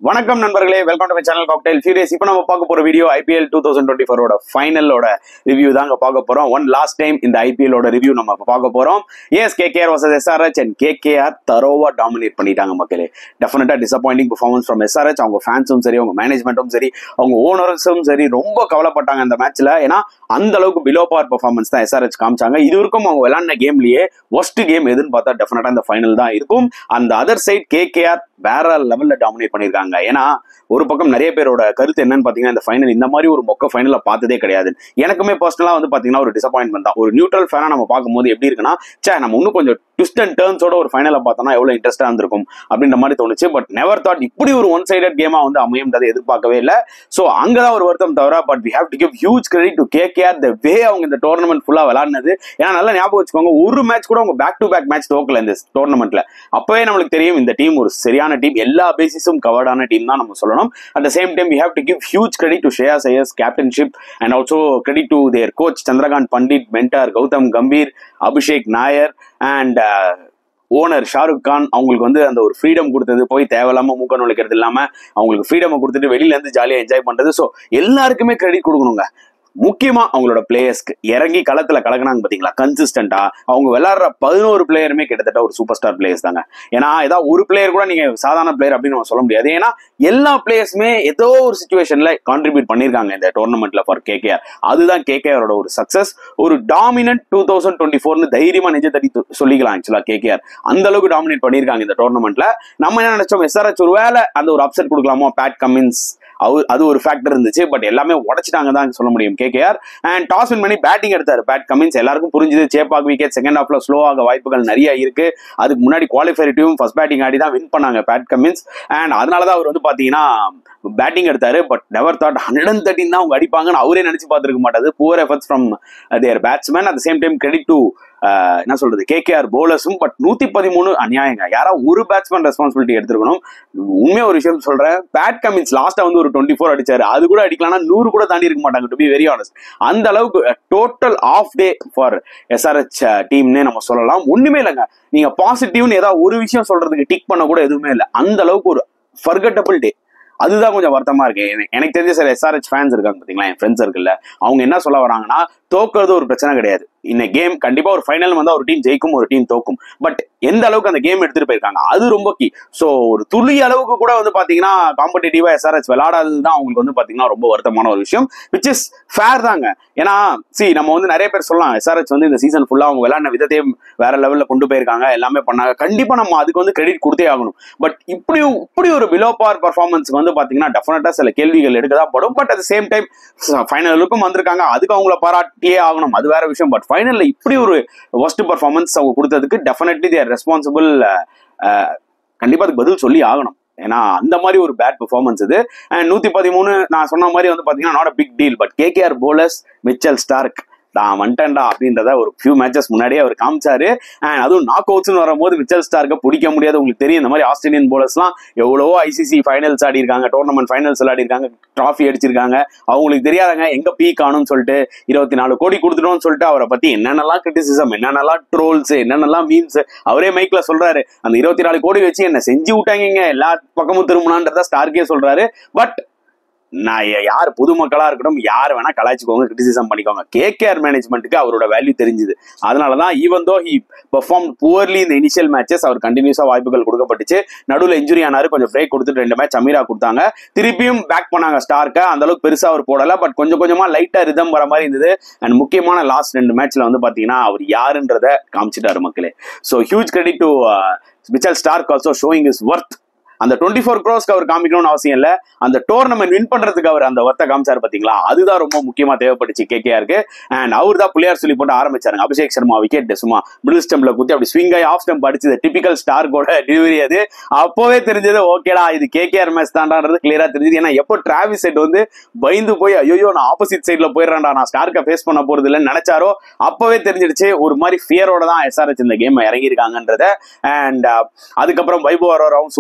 வணக்கம் நண்பர்களே welcome to my channel cocktail furious இப்போ நம்ம பார்க்க போற video IPL two thousand twenty ஃபோரோட ஃபைனலோட ரிவ்யூ தாங்க பார்க்க போறோம் ஒன் லாஸ்ட் டைம் இந்த ஐபிஎலோட ரிவ்யூ நம்ம இப்போ பார்க்க போறோம் S KKR versus SRH and KKR தரோவா டாமினேட் பண்ணிட்டாங்க மக்களே டெஃபினட்டா டிசப்பாயிண்டிங் பெர்ஃபார்மன்ஸ் ஃப்ரம் எஸ்ஆர்ஹெச் அவங்க ஃபேன்ஸும் சரி அவங்க மேனேஜ்மெண்ட்டும் சரி அவங்க ஓனர்ஸும் சரி ரொம்ப கவலைப்பட்டாங்க அந்த மேட்ச்ல ஏன்னா அந்த அளவுக்கு பிலோ பார் பெர்ஃபார்மன்ஸ் தான் எஸ்ஆர்ஹெச் காமிச்சாங்க இது வரைக்கும் அவங்க விளையாடின கேம்லயே ஒஸ்ட் கேம் எதுன்னு பார்த்தா டெஃபினட்டா இந்த ஃபைனல் தான் இருக்கும் அந்த அதர் சைட் கேகேஆர் வேற லெவல்ல டாமினேட் பண்ணியிருக்காங்க ஏன்னா ஒரு பக்கம் நிறைய பேரோட கருத்து என்னன்னு பாத்தீங்கன்னா இந்த ஃபைனல் இந்த மாதிரி ஒரு மொக்க ஃபைனல பார்த்ததே கிடையாது எனக்குமே பர்சனலா வந்து பாத்தீங்கன்னா ஒரு டிசப்பாயின்மெண்ட் தான் ஒரு நியூட்ரல் ஃபேனா நம்ம பார்க்கும்போது எப்படி இருக்குன்னா சே நம்ம இன்னும் கொஞ்சம் ட்விஸ்ட் அண்ட் டேர்ன்ஸோட ஒரு ஃபைனலை பார்த்தோம்னா எவ்வளவு இன்ட்ரெஸ்டா இருந்திருக்கும் அப்படின்ற மாதிரி தோணுச்சு பட் நெவர் தாட் இப்படி ஒரு ஒன் சைடட் கேமா வந்து அமையும்ன்றதை எதிர்பார்க்கவே இல்லை ஸோ அங்கதான் ஒரு வருத்தம் தவிர but we have to give huge credit to KKR the way அவங்க இந்த டோர்னமெண்ட் ஃபுல்லா விளாடினது ஏன்னா நல்லா ஞாபகம் வச்சுக்கோங்க ஒரு மேட்ச் கூட அவங்க பேக் டு பேக் மேட்ச் தோக்கல இந்த டோர்னமெண்ட்ல அப்பவே நம்மளுக்கு தெரியும் இந்த டீம் ஒரு சரியான டீம் எல்லா பேசிஸும் கவர்டான டீம் தான் நம்ம சொல்லணும் at the same time we have to give huge credit to ஷேயா Iyer's captainship and also credit to their coach Chandrakant Pandit mentor Gautam Gambhir Abhishek Nayar and owner Shahrukh Khan அவங்களுக்கு வந்து அந்த ஒரு ஃப்ரீடம் கொடுத்தது போய் தேவையில்லாம மூக்க நுழைக்கிறது இல்லாம அவங்களுக்கு ஃப்ரீடம் கொடுத்துட்டு வெளியில இருந்து ஜாலியா என்ஜாய் பண்றது ஸோ எல்லாருக்குமே கிரெடிட் கொடுக்கணுங்க முக்கியமா அவங்களோட பிளேயர்ஸ்க்கு இறங்கி களத்துல கலக்குனாங்க பாத்தீங்களா கன்சிஸ்டன்டா அவங்க விளையாடுற பதினோரு பிளேயருமே கிட்டத்தட்ட ஒரு சூப்பர் ஸ்டார் பிளேயர்ஸ் தாங்க ஏன்னா ஏதாவது ஒரு பிளேயர் கூட நீங்க சாதாரண பிளேயர் அப்படின்னு நம்ம சொல்ல முடியாது ஏன்னா எல்லா பிளேயர்ஸுமே ஏதோ ஒரு சுச்சுவேஷன்ல கான்ட்ரிபியூட் பண்ணிருக்காங்க இந்த டோர்னமெண்ட்ல ஃபார் கேகேஆர் அதுதான் கேகேஆரோட ஒரு சக்சஸ் ஒரு டாமினன்ட் டூ தௌசண்ட் டுவெண்ட்டி ஃபோர்னு தைரியமா நெஞ்ச தட்டி து- சொல்லிக்கலாம் ஆக்சுவலா கேகேஆர் அந்த அளவுக்கு டாமினேட் பண்ணிருக்காங்க இந்த டோர்னமெண்ட்ல நம்ம என்ன நினைச்சோம் எஸ்ஆர்எச் ஒரு வேலை அந்த ஒரு அப்செட் கொடுக்கலாமோ பேட் கமின்ஸ் அவர் அது ஒரு ஃபேக்டர் இருந்துச்சு பட் எல்லாமே உடைச்சிட்டாங்க தான் சொல்ல முடியும் கேகேஆர் அண்ட் டாஸ் வின் பண்ணி பேட்டிங் எடுத்தாரு பேட் கமின்ஸ் எல்லாருக்கும் புரிஞ்சுது சேப்பாக் விக்கெட் செகண்ட் ஹாஃப்ல ஸ்லோ ஆக வாய்ப்புகள் நிறைய இருக்கு அதுக்கு முன்னாடி குவாலிஃபயர் டீம் ஃபர்ஸ்ட் பேட்டிங் ஆடி தான் வின் பண்ணாங்க பேட் கமின்ஸ் அண்ட் அதனால தான் அவர் வந்து பாத்தீங்கன்னா பேட்டிங் எடுத்தாரு but never thought hundred and thirteen தான் அவங்க அடிப்பாங்கன்னு அவரே நினைச்சு பார்த்திருக்க மாட்டாரு poor efforts from their batsman at same time credit to என்ன சொல்றது கேகேஆர் போலர்ஸும் பட் நூத்தி பதிமூணு அநியாயங்க யாரா ஒரு பேட்ஸ்மேன் ரெஸ்பான்சிபிலிட்டி எடுத்துருக்கணும் உண்மையா ஒரு விஷயம் சொல்றேன் பேட் கமின்ஸ் லாஸ்டா வந்து ஒரு டுவெண்ட்டி ஃபோர் அடிச்சாரு அது கூட அடிக்கலாம்னா நூறு கூட தாண்டி இருக்க மாட்டாங்க டு பி வெரி ஆனஸ்ட் அந்த அளவுக்கு total off day for SRH டீம்னே நம்ம சொல்லலாம் ஒண்ணுமே இல்லைங்க நீங்க பாசிட்டிவ்னு ஏதாவது ஒரு விஷயம் சொல்றதுக்கு டிக் பண்ண கூட எதுவுமே இல்லை அந்த அளவுக்கு ஒரு ஃபர்கட்டபிள் டே அதுதான் கொஞ்சம் வருத்தமா இருக்கு எனக்கு- எனக்கு தெரிஞ்ச சில எஸ்ஆர்ஹெச் ஃபேன்ஸ் இருக்காங்க பாத்தீங்களா என் ஃப்ரெண்ட்ஸ் இருக்குல்ல அவங்க என்ன சொல்ல வராங்கன்னா தோக்குறது ஒரு பிரச்சனை கிடையாது இந்த கேம் கண்டிப்பா ஒரு ஃபைனல் வந்தா ஒரு டீம் ஜெயிக்கும் ஒரு டீம் தோக்கும் பட் எந்த அளவுக்கு அந்த கேம் எடுத்துட்டு போயிருக்காங்க அது ரொம்ப கீ சோ ஒரு துளி அளவுக்கு கூட வந்து பாத்தீங்கன்னா காம்படிட்டிவா எஸ்ஆர்ஹெச் விளையாடாதது தான் அவங்களுக்கு வந்து பாத்தீங்கன்னா ரொம்ப வருத்தமான ஒரு விஷயம் விச் இஸ் ஃபேர் தாங்க ஏன்னா சி நம்ம வந்து நிறைய பேர் சொல்லலாம் எஸ்ஆர்ஹெச் வந்து இந்த சீசன் ஃபுல்லா அவங்க விளையாடின விதத்தையும் வேற லெவல்ல கொண்டு போயிருக்காங்க எல்லாமே பண்ணாங்க கண்டிப்பா நம்ம அதுக்கு வந்து கிரெடிட் கொடுத்தே ஆகணும் பட் இப்படி இப்படி ஒரு பிலோ பார் பர்ஃபார்மன்ஸ்க்கு வந்து பாத்தீங்கன்னா டெஃபினட்டா சில கேள்விகள் எடுக்க தான் படும் பட் அட் சேம் டைம் ஃபைனலுக்கும் வந்திருக்காங்க அதுக்கு அவங்கள பாராட்டியே ஆகணும் அது வேற விஷயம் பட் ஃபைனல்ல இப்படி ஒரு ஒஸ்ட் பர்ஃபார்மன்ஸ் அவங்க கொடுத்ததுக்கு டெஃபினெட்லி தேர் ரெஸ்பான்சிபிள் கண்டிப்பா அதுக்கு பதில் சொல்லி ஆகணும் ஏன்னா அந்த மாதிரி ஒரு பேட் பெர்ஃபார்மன்ஸ் இது அண்ட் நூத்தி பதிமூணு நான் சொன்ன மாதிரி வந்து பாத்தீங்கன்னா not big deal but KKR bowlers Mitchell Starc நான் வந்துட்டேன்டா அப்படின்றத ஒரு ஃபியூ மேட்சஸ் முன்னாடியே அவர் காமிச்சாரு அண்ட் அதுவும் நாக் அவுட்ஸ்னு வரும்போது மிச்சல் ஸ்டார்க்க பிடிக்க முடியாது உங்களுக்கு தெரியும் இந்த மாதிரி ஆஸ்திரேலியன் போலர்ஸ்லாம் எவ்வளவோ ஐசிசி ஃபைனல்ஸ் ஆடி இருக்காங்க டோர்னமெண்ட் ஃபைனல்ஸ் விளையாடி இருக்காங்க ட்ராஃபி அடிச்சிருக்காங்க அவங்களுக்கு தெரியாதாங்க எங்க பீக் ஆனும்னு சொல்லிட்டு இருபத்தி நாலு கோடி கொடுத்துட்டோம்னு சொல்லிட்டு அவரை பத்தி என்னென்னலாம் கிரிட்டிசிசம் என்னென்னலாம் ட்ரோல்ஸ் என்னென்னலாம் மீம்ஸ் அவரே மைக்ல சொல்றாரு அந்த இருபத்தி நாலு கோடி வச்சு என்ன செஞ்சு விட்டாங்க எல்லா பக்கமும் திரும்பினான்றத ஸ்டார்க்கே சொல்றாரு பட் நான் யா- யார் பொதுமக்களா இருக்கட்டும் யார் வேணா கலாய்ச்சிக்கோங்க கிரிட்டிசிசம் பண்ணிக்கோங்க கேகேஆர் மேனேஜ்மெண்ட்டுக்கு அவரோட வேல்யூ தெரிஞ்சுது அதனாலதான் even though he perform poorly இந்த இனிஷியல் மேட்சஸ் அவர் கண்டினியூஸா வாய்ப்புகள் கொடுக்கப்பட்டுச்சு நடுவில் இன்ஜுரி ஆனாரு கொஞ்சம் பிரேக் கொடுத்துட்டு ரெண்டு மேட்ச் அமீரா கொடுத்தாங்க திருப்பியும் பேக் பண்ணாங்க ஸ்டார்க்க அந்த அளவுக்கு பெருசா அவர் போடல பட் கொஞ்சம் கொஞ்சமா லைட்டா ரிதம் வர மாதிரி இருந்தது அண்ட் முக்கியமான லாஸ்ட் ரெண்டு மேட்ச்ல வந்து பாத்தீங்கன்னா அவர் யாருன்றத காமிச்சிட்டாரு மக்களே so huge credit to Mitchell Starc also showing is worth அந்த டுவெண்ட்டி ஃபோர் க்ரோஸ்க்கு அவர் காமிக்கணும்னு அவசியம் இல்ல அந்த டோர்னமெண்ட் வின் பண்றதுக்கு அவர் அந்த ஒர்த்தை காமிச்சாரு பாத்தீங்களா அதுதான் ரொம்ப முக்கியமா தேவைப்பட்டுச்சு கேகேஆருக்கு அண்ட் அவர் தான் பிள்ளையார் சொல்லி போட்டு ஆரம்பிச்சாருங்க அபிஷேக் சர்மா விக்கெட் சும்மா மிடில் ஸ்டெம்ப்ல குத்தி அப்படி ஸ்விங் ஆகி ஆஃப் ஸ்டெம்ப் அடிச்சது டிபிக்கல் ஸ்டார்க்கோட டெலிவரி அது அப்போவே தெரிஞ்சது ஓகேடா இது கேகேஆர் மேட்ச் தாண்டான்றது கிளியரா தெரிஞ்சது ஏன்னா எப்போ டிராவிஸ் செட் வந்து பயந்து போய் ஐயோ நான் ஆப்போசிட் சைட்ல போயிடுறேன்டா நான் ஸ்டார்க்கை ஃபேஸ் பண்ண போறது இல்லைன்னு நினைச்சாரோ அப்பவே தெரிஞ்சிடுச்சு ஒரு மாதிரி ஃபியரோட தான் எஸ்ஆர்எச் இந்த கேம் இறங்கியிருக்காங்கன்றத அண்ட் அதுக்கப்புறம் வைபவ் அரோராவும் சூப்பரா நியூ பால்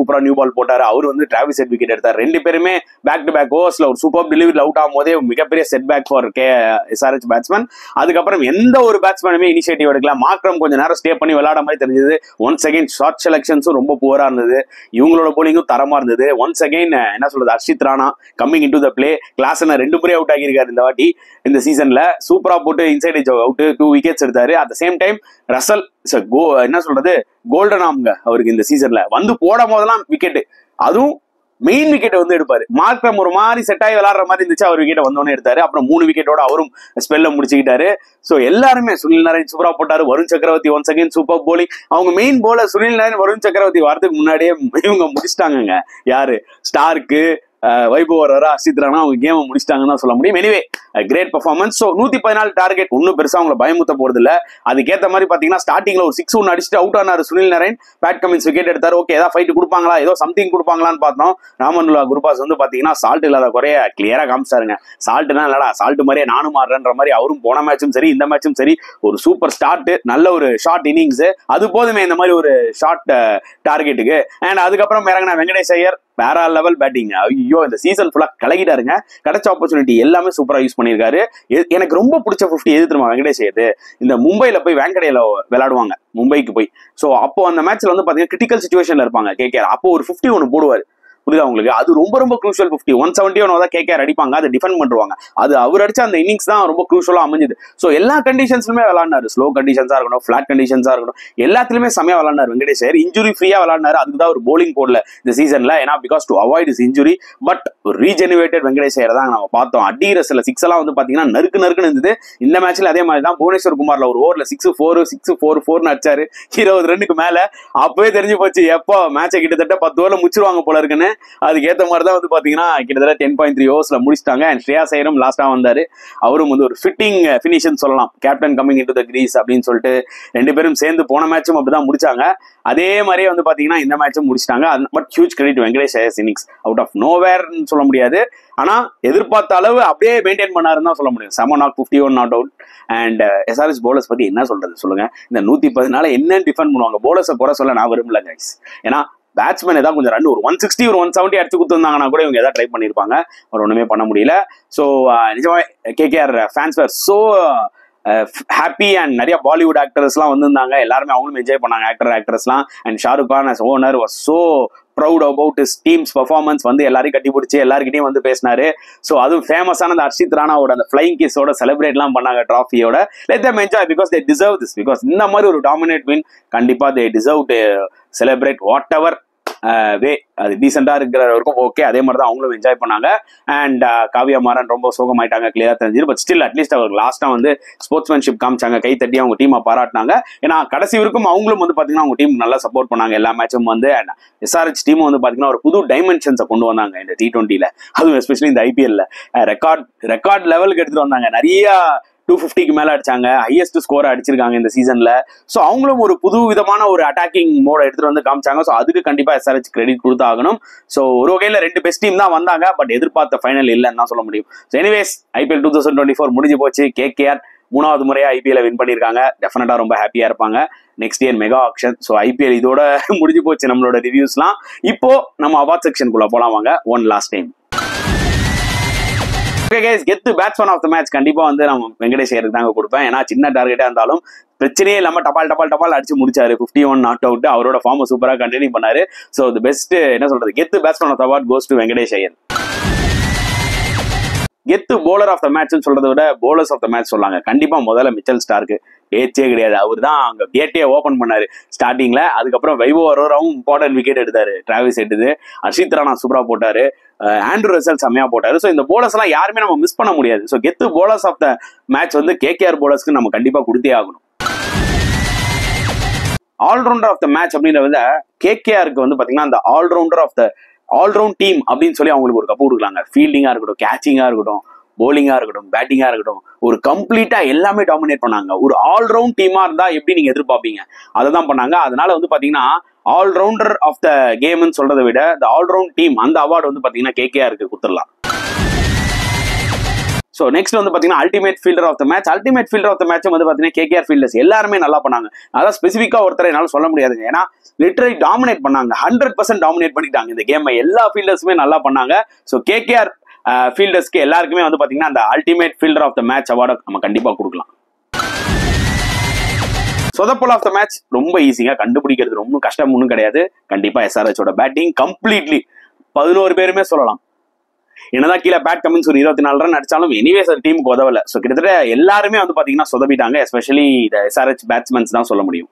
பால் போட்டாரு அவர் வந்து டிராவிஸ் செட் விக்கெட் எடுத்தார் ரெண்டு பேருமே பேக் டு பேக் ஓவர்ஸ்ல ஒரு சூப்பர் டெலிவரி அவுட் ஆகும் போதே மிகப்பெரிய set back for K SRH batsman அதுக்கப்புறம் எந்த ஒரு பேட்ஸ்மேனுமே இனிஷியேட்டிவ் எடுக்கல மாக்ரம் கொஞ்ச நேரம் ஸ்டே பண்ணி விளையாட மாதிரி தெரிஞ்சது ஒன்ஸ் அகைன் ஷார்ட் செலக்ஷன்ஸும் ரொம்ப புவரா இருந்தது இவங்களோட போலிங்கும் தரமா இருந்தது ஒன்ஸ் அகைன் என்ன சொல்றது Harshit Rana coming in to the play class ரெண்டு முறை அவுட் ஆகியிருக்காரு இந்த வாட்டி இந்த சீசன்ல சூப்பரா போட்டு inside edge out two wickets எடுத்தாரு at the same time Russell go என்ன சொல்றது கோல்டன் ஆம்ங்க அவருக்கு இந்த சீசன்ல வந்து போடும் போதெல்லாம் விக்கெட் அதுவும் மெயின் விக்கெட் வந்து எடுப்பாரு மார்க்ரம் ஒரு மாதிரி செட் ஆகி விளாடுற மாதிரி இருந்துச்சு அவர் விக்கெட் வந்தோடனே எடுத்தாரு அப்புறம் மூணு விக்கெட்டோட அவரும் ஸ்பெல்ல முடிச்சுக்கிட்டாரு சோ எல்லாருமே சுனில் நாராயண் சூப்பரா போட்டாரு Varun Chakravarthy one second super bowling அவங்க main bowler Sunil Narine Varun Chakravarthy வரதுக்கு முன்னாடியே இவங்க முடிச்சிட்டாங்கங்க யாரு ஸ்டார்க்கு வைபவ் வரா அசித் ராணா அவங்க கேமை முடிச்சிட்டாங்கன்னு தான் சொல்ல முடியும் எனிவே கிரேட் பர்ஃபார்மன்ஸ் ஸோ நூத்தி பதினாலு டார்கெட் ஒன்றும் பெருசா அவங்கள பயமுத்த போறது இல்ல அதுக்கேற்ற மாதிரி பாத்தீங்கன்னா ஸ்டார்டிங்ல ஒரு சிக்ஸ் ஒன்று அடிச்சுட்டு அவுட் ஆனாரு Sunil Narine Pat Cummins wicket எடுத்தாரு ஓகே ஏதாவது ஃபைட் கொடுப்பாங்களா ஏதோ சம்திங் கொடுப்பாங்களான்னு பார்த்தோம் ராமனுல்லா குருபாஸ் வந்து பாத்தீங்கன்னா சால்ட் இல்லாத குறைய கிளியரா காமிச்சாருங்க சால்ட்னா இல்லடா சால்ட் மாதிரியே நானும் மாறுறன்ற மாதிரி அவரும் போன மேட்சும் சரி இந்த மேட்சும் சரி ஒரு சூப்பர் ஸ்டார்ட் நல்ல ஒரு ஷார்ட் இன்னிங்ஸ் அது போதுமே இந்த மாதிரி ஒரு ஷார்ட் டார்கெட்டுக்கு அண்ட் அதுக்கப்புறம் இறங்கின வெங்கடேஷ் ஐயர் வேற லெவல் பேட்டிங் ஐயோ இந்த சீசன் ஃபுல்லா கலகிட்டாருங்க கிடைச்ச ஆப்பர்ச்சுனிட்டி எல்லாமே சூப்பரா யூஸ் பண்ணியிருக்காரு எ- எனக்கு ரொம்ப பிடிச்ச ஃபிஃப்டி எது தெரியுமா வெங்கடேஷ் ஐயர் இந்த மும்பைல போய் வேங்கடையில விளையாடுவாங்க மும்பைக்கு போய் சோ அப்போ அந்த மேட்ச்ல வந்து பாத்தீங்கன்னா கிரிட்டிக்கல் சுச்சுவேஷன்ல இருப்பாங்க கேகேஆர் அப்போ ஒரு ஃபிஃப்டி ஒன்று போடுவார் புரியுதா உங்களுக்கு அது ரொம்ப ரொம்ப crucial fifty one seventy one தான் கேகேஆர் அடிப்பாங்க அதை டிஃபெண்ட் பண்ணுவாங்க அது அவர் அடிச்ச அந்த இன்னிங்ஸ் தான் ரொம்ப க்ரூஷியலா அமைஞ்சுது ஸோ எல்லா கண்டிஷன்ஸ்லுமே விளாண்டாரு ஸ்லோ கண்டிஷன்ஸா இருக்கட்டும் ஃபிளாட் கண்டிஷன்ஸா இருக்கட்டும் எல்லாத்துலயுமே செமையா விளாண்டாரு வெங்கடேஷ் ஐயர் இன்ஜுரி ஃப்ரீயா விளாண்டாரு அதுக்கு தான் ஒரு bowling போடல இந்த சீசன்ல ஏன்னா because to avoid is injury but rejuvenated Venkatesh Iyer தான் நம்ம பார்த்தோம் அடிக்கிற சில சிக்ஸ் எல்லாம் வந்து பாத்தீங்கன்னா நறுக்கு நறுக்குன்னு இருந்தது இந்த மேட்ச்ல அதே மாதிரி தான் புவனேஸ்வர் குமார்ல ஒரு ஓவர்ல சிக்ஸ் ஃபோர் சிக்ஸ் ஃபோர் ஃபோர்னு அடிச்சாரு இருபது ரன்னுக்கு மேல அப்பவே தெரிஞ்சு போச்சு எப்போ மேட்சை கிட்டத்தட்ட பத்து ஓவர்ல முடிச்சிருவாங்க போல இருக்குன்னு அதுக்கு ஏத்த மாதிரி தான் வந்து பாத்தீங்கன்னா கிட்டத்தட்ட டென் பாயிண்ட் த்ரீ ஓவர்ஸ்ல முடிச்சிட்டாங்க அண்ட் ஸ்ரேயா சைரம் லாஸ்டா வந்தாரு அவரும் வந்து ஒரு ஃபிட்டிங் ஃபினிஷ்னு சொல்லலாம் captain coming into the crease அப்படின்னு சொல்லிட்டு ரெண்டு பேரும் சேர்ந்து போன மேட்சும் அப்படிதான் முடிச்சாங்க அதே மாதிரியே வந்து பாத்தீங்கன்னா இந்த மேட்சும் முடிச்சிட்டாங்க but huge credit Venkatesh Iyer's innings out of நோவேர்னு சொல்ல முடியாது ஆனா எதிர்பார்த்த அளவு அப்படியே மெயின்டைன் பண்ணாருன்னு தான் சொல்ல முடியும் seven not fifty one not out and SRH bowlers பத்தி என்ன சொல்றது சொல்லுங்க இந்த நூத்தி பதினால என்ன டிஃபெண்ட் பண்ணுவாங்க போலர்ஸை குறை சொல்ல நான் விரும்பல கைஸ் ஏன்னா பேட்ஸ்மேன் ஏதாவது கொஞ்சம் ரன் ஒரு ஒன் சிக்ஸ்டி ஒரு ஒன் செவன்ட்டி அடிச்சு கொடுத்துருந்தாங்கன்னா கூட இவங்க ஏதாவது ட்ரை பண்ணியிருப்பாங்க அவர் ஒண்ணுமே பண்ண முடியல ஸோ நிஜமா KKR fans were so happy and நிறைய பாலிவுட் ஆக்டர்ஸ்லாம் வந்திருந்தாங்க எல்லாருமே அவங்களும் என்ஜாய் பண்ணாங்க ஆக்டர் ஆக்ட்ரஸ்லாம் and Shahrukh Khan as owner was so proud about is team's performance வந்து எல்லாரையும் கட்டி பிடிச்சி எல்லாருக்கிட்டையும் வந்து பேசினாரு ஸோ அதுவும் ஃபேமஸான அந்த அர்ஷித் ராணாவோட அந்த ஃபிளைங் கிஸோட செலிப்ரேட்லாம் பண்ணாங்க ட்ராஃபியோட let them enjoy because they deserve this because இந்த மாதிரி ஒரு டாமினேட் வின் கண்டிப்பா they deserve to celebrate whatever way அது டீசெண்டா இருக்கிற வரைக்கும் ஓகே அதே மாதிரி தான் அவங்களும் என்ஜாய் பண்ணாங்க அண்ட் காவியா மாறன் ரொம்ப சோகமாயிட்டாங்க கிளியரா தெரிஞ்சது பட் ஸ்டில் அட்லீஸ்ட் அவர் லாஸ்டா வந்து ஸ்போர்ட்ஸ்மேன்ஷிப் காமிச்சாங்க கை தட்டி அவங்க டீமை பாராட்டினாங்க ஏன்னா கடைசி வரைக்கும் அவங்களும் வந்து பாத்தீங்கன்னா அவங்க டீம் நல்லா சப்போர்ட் பண்ணாங்க எல்லா மேட்சும் வந்து அண்ட் எஸ்ஆர்ஹெச் டீம் வந்து பாத்தீங்கன்னா ஒரு புது டைமென்ஷன்ஸை கொண்டு வந்தாங்க இந்த டி டுவெண்ட்டில அதுவும் எஸ்பெஷலி இந்த ஐபிஎல்ல ரெக்கார்ட் ரெக்கார்ட் லெவலுக்கு எடுத்துட்டு வந்தாங்க நிறைய டூ ஃபிஃப்டிக்கு மேல அடிச்சாங்க ஹையஸ்ட் ஸ்கோர் அடிச்சிருக்காங்க இந்த சீசன்ல ஸோ அவங்களும் ஒரு புது விதமான ஒரு அட்டாக்கிங் மோட எடுத்துட்டு வந்து காமிச்சாங்க ஸோ அதுக்கு கண்டிப்பா எஸ்ஆர்ஹெச் கிரெடிட் கொடுத்தாகணும் ஸோ ஒரு வகையில ரெண்டு பெஸ்ட் டீம் தான் வந்தாங்க பட் எதிர்பார்த்த ஃபைனல் இல்லைன்னு தான் சொல்ல முடியும் so anyways IPL two thousand twenty four முடிஞ்சு போச்சு கேகேஆர் மூணாவது முறையா ஐபிஎல் வின் பண்ணியிருக்காங்க டெஃபினட்டா ரொம்ப ஹாப்பியா இருப்பாங்க next year mega auction so IPL இதோட முடிஞ்சு போச்சு நம்மளோட ரிவ்யூஸ்லாம் இப்போ நம்ம அவார்ட் செக்ஷனுக்குள்ள போலாம் வாங்க one last time okay guys கெத்து பேட்ஸ்மேன் ஆஃப் த மேட்ச் கண்டிப்பா வந்து நம்ம வெங்கடேஷ் ஐயருக்கு தாங்க கொடுப்பேன் ஏன்னா சின்ன டார்கெட்டா இருந்தாலும் பிரச்சனையே இல்லாம டபால் டபால் டபால் அடிச்சு முடிச்சாரு 51 ஒன் நாட் அவுட் அவரோட ஃபார்ம் சூப்பரா கண்டினியூ பண்ணாரு ஸோ தி பெஸ்ட் என்ன சொல்றது கெத்து batsman of the award goes to Venkatesh Iyer கெத்து போலர் ஆஃப் த மேட்ச் சொல்றதை விட போலர்ஸ் ஆஃப் த மேட்ச் சொல்லாங்க கண்டிப்பா முதல்ல மிச்சல் ஸ்டார்க்கு பேச்சே கிடையாது அவர் தான் அங்க கேட்டே ஓபன் பண்ணாரு ஸ்டார்டிங்ல அதுக்கப்புறம் வைபோ அரோராவும் இம்பார்ட்டன்ட் விக்கெட் எடுத்தாரு டிராவிஸ் எடுத்து அர்ஷித் ராணா சூப்பரா போட்டாரு அஹ் ஆண்ட்ரூ ரசல் செம்மையா போட்டாரு ஸோ இந்த போலர்ஸ் எல்லாம் யாருமே நம்ம மிஸ் பண்ண முடியாது ஸோ கெத்து போலர்ஸ் ஆஃப் த மேட்ச் வந்து கேகேஆர் போலர்ஸ்க்கு நம்ம கண்டிப்பா கொடுத்தே ஆகணும் ஆல்ரவுண்டர் ஆஃப் த மேட்ச் அப்படின்றத விட கேகேஆருக்கு வந்து பாத்தீங்கன்னா அந்த all rounder of the all round team அப்படின்னு சொல்லி அவங்களுக்கு ஒரு கப்பு கொடுக்கலாங்க ஃபீல்டிங்கா இருக்கட்டும் கேச்சிங்கா இருக்கட்டும் போலிங்கா இருக்கட்டும் பேட்டிங்கா இருக்கட்டும் ஒரு கம்ப்ளீட்டா எல்லாமே டாமினேட் பண்ணாங்க ஒரு ஆல்ரவுண்ட் டீமா இருந்தா எப்படி நீங்க எதிர்பார்ப்பீங்க அதை தான் பண்ணாங்க அதனால வந்து பாத்தீங்கன்னா ஆல்ரவுண்டர் ஆஃப் த கேம்னு சொல்றதை விட இந்த ஆல்ரவுண்ட் டீம் அந்த அவார்டு வந்து பாத்தீங்கன்னா கேகேஆருக்கு கொடுத்துடலாம் ஸோ நெக்ஸ்ட் வந்து பார்த்தீங்கன்னா ultimate fielder of the match ultimate fielder of the match வந்து பார்த்தீங்கன்னா கேகேஆர் ஃபீல்டர்ஸ் எல்லாருமே நல்லா பண்ணாங்க அதான் ஸ்பெசிஃபிக்காக ஒருத்தரை என்னால் சொல்ல முடியாதுங்க ஏன்னா லிட்டரலி டாமினேட் பண்ணாங்க ஹண்ட்ரட் பர்சன்ட் டாமினேட் பண்ணிட்டாங்க இந்த கேமை எல்லா ஃபீல்டர்ஸுமே நல்லா பண்ணாங்க ஸோ கேகேஆர் ஃபீல்டர்ஸ்க்கு எல்லாருக்குமே வந்து பார்த்தீங்கன்னா அந்த ultimate fielder of the match அவார்டை நம்ம கண்டிப்பாக கொடுக்கலாம் சொதப்பல் ஆஃப் த மேட்ச் ரொம்ப ஈஸிங்க கண்டுபிடிக்கிறது ரொம்ப கஷ்டம் ஒன்றும் கிடையாது கண்டிப்பா எஸ்ஆர்ஹெச்சோட பேட்டிங் கம்ப்ளீட்லி பதினோரு பேருமே சொல்லலாம் என்னதான் கீழே பேட் கமின்ஸ் ஒரு இருபத்தி நாலு ரன் அடிச்சாலும் எனிவேஸ் அது டீமுக்கு உதவல ஸோ கிட்டத்தட்ட எல்லாருமே வந்து பாத்தீங்கன்னா சொதப்பிட்டாங்க எஸ்பெஷலி இந்த எஸ்ஆர்ஹெச் பேட்ஸ்மேன்ஸ் தான் சொல்ல முடியும்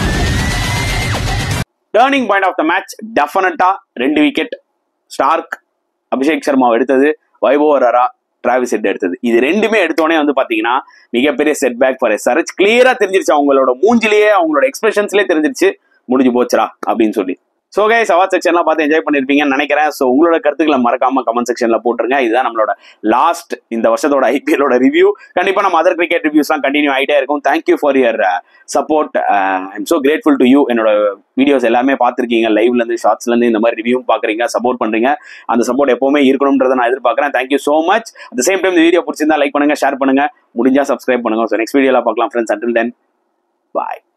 turning point of the match definitely ரெண்டு விக்கெட் ஸ்டார்க் அபிஷேக் சர்மா எடுத்தது வைபவ் அரா டிராவிஸ் ஹெட் எடுத்தது இது ரெண்டுமே எடுத்தோடனே வந்து பாத்தீங்கன்னா மிகப்பெரிய செட் பேக் ஃபார் எஸ்ஆர்ஹெச் கிளியரா தெரிஞ்சிருச்சு அவங்களோட மூஞ்சிலேயே அவங்களோட எக்ஸ்பிரஷன்ஸ்லேயே தெரிஞ்சிருச்சு முடிஞ்சு போச்சுரா அப்படின்னு சொல்லி ஸோ கைஸ் அவார்ட் செக்ஷன்லாம் பார்த்து என்ஜாய் பண்ணியிருப்பீங்கன்னு நினைக்கிறேன் ஸோ உங்களோட கருத்துக்களை மறக்காம கமெண்ட் செக்ஷன்ல போட்டுருங்க இதுதான் நம்மளோட லாஸ்ட் இந்த வருஷத்தோட ஐபிஎலோட ரிவ்யூ கண்டிப்பா நம்ம அதர் கிரிக்கெட் ரிவ்யூஸ்லாம் கண்டினியூ ஆகிட்டே இருக்கும் thank you for your support I'm so grateful to you என்னோட வீடியோஸ் எல்லாமே பார்த்துருக்கீங்க லைவ்ல இருந்து ஷார்ட்ஸ்ல இருந்து இந்த மாதிரி ரிவ்யூ பாக்குறீங்க சப்போர்ட் பண்றீங்க அந்த சப்போர்ட் எப்பவுமே இருக்கணும்ன்றதை நான் எதிர்பார்க்கறேன் thank you so much at same time இந்த வீடியோ பிடிச்சிருந்தா லைக் பண்ணுங்க ஷேர் பண்ணுங்க முடிஞ்சா சப்ஸ்கிரைப் பண்ணுங்க ஸோ நெக்ஸ்ட் வீடியோல பார்க்கலாம் ஃப்ரெண்ட்ஸ் அண்டில் தென் பாய்